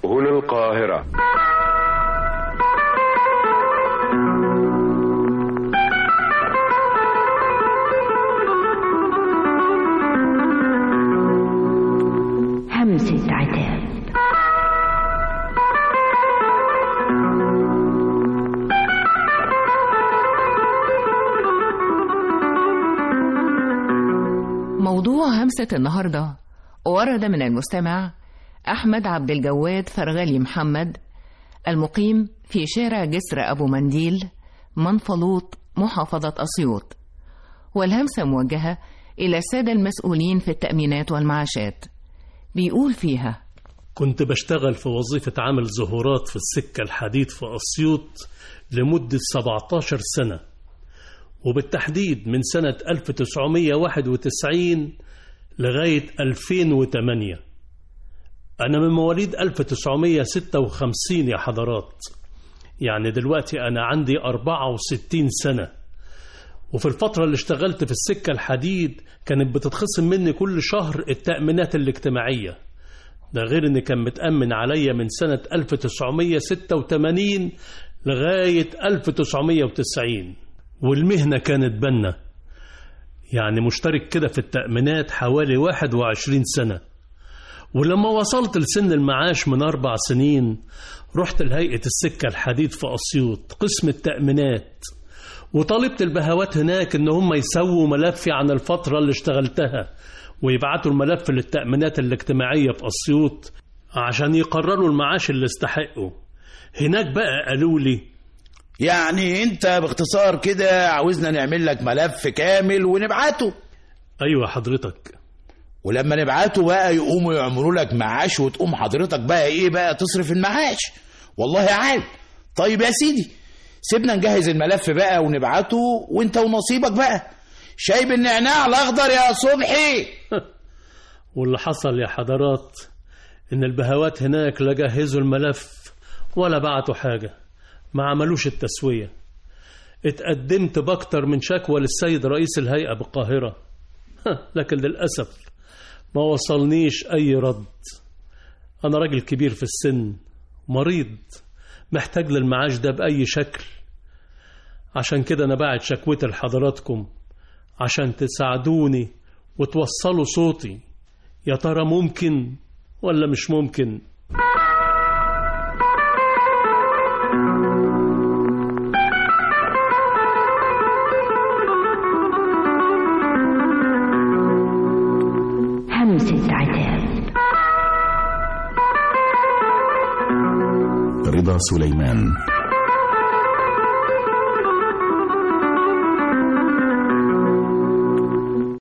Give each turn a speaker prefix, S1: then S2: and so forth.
S1: هنا القاهرة
S2: همسة عتاب
S3: موضوع همسة النهاردة ورد من المستمع أحمد عبد الجواد فرغلي محمد المقيم في شارع جسر أبو منديل منفلوط محافظة أسيوط والهمسة موجهة إلى السادة المسؤولين في التأمينات والمعاشات بيقول فيها
S4: كنت بشتغل في وظيفة عمل زهورات في السكة الحديد في أسيوط لمدة 17 سنة وبالتحديد من سنة 1991 لغاية 2008 أنا من مواليد 1956 يا حضرات يعني دلوقتي أنا عندي 64 سنة وفي الفترة اللي اشتغلت في السكة الحديد كانت بتتخصم مني كل شهر التأمينات الاجتماعية ده غير ان كان متأمن عليا من سنة 1986 لغاية 1990 والمهنة كانت بنا يعني مشترك كده في التأمينات حوالي 21 سنة ولما وصلت لسن المعاش من أربع سنين رحت لهيئة السكة الحديد في أسيوط قسم التأمينات وطالبت البهوات هناك ان هم يسووا ملفي عن الفترة اللي اشتغلتها ويبعتوا الملف للتأمينات الاجتماعية في أسيوط عشان يقرروا المعاش اللي استحقه هناك بقى قالوا لي
S5: يعني انت باختصار كده عاوزنا نعمل لك ملف كامل ونبعته
S4: أيوة حضرتك
S5: ولما نبعته بقى يقوموا يعملوا لك معاش وتقوم حضرتك بقى ايه بقى تصرف المعاش والله عال طيب يا سيدي سيبنا نجهز الملف بقى ونبعته وانت ونصيبك بقى شاي بالنعناع الاخضر يا صبحي
S4: واللي حصل يا حضرات إن البهوات هناك لا جهزوا الملف ولا بعتوا حاجة ما عملوش التسوية اتقدمت بأكتر من شكوى للسيد رئيس الهيئة بالقاهرة لكن للأسف ما وصلنيش أي رد أنا راجل كبير في السن مريض محتاج للمعاش ده بأي شكل عشان كده أنا بعت شكوتي لحضراتكم عشان تساعدوني وتوصلوا صوتي يا ترى ممكن ولا مش ممكن
S2: همسة عتاب
S6: رضا سليمان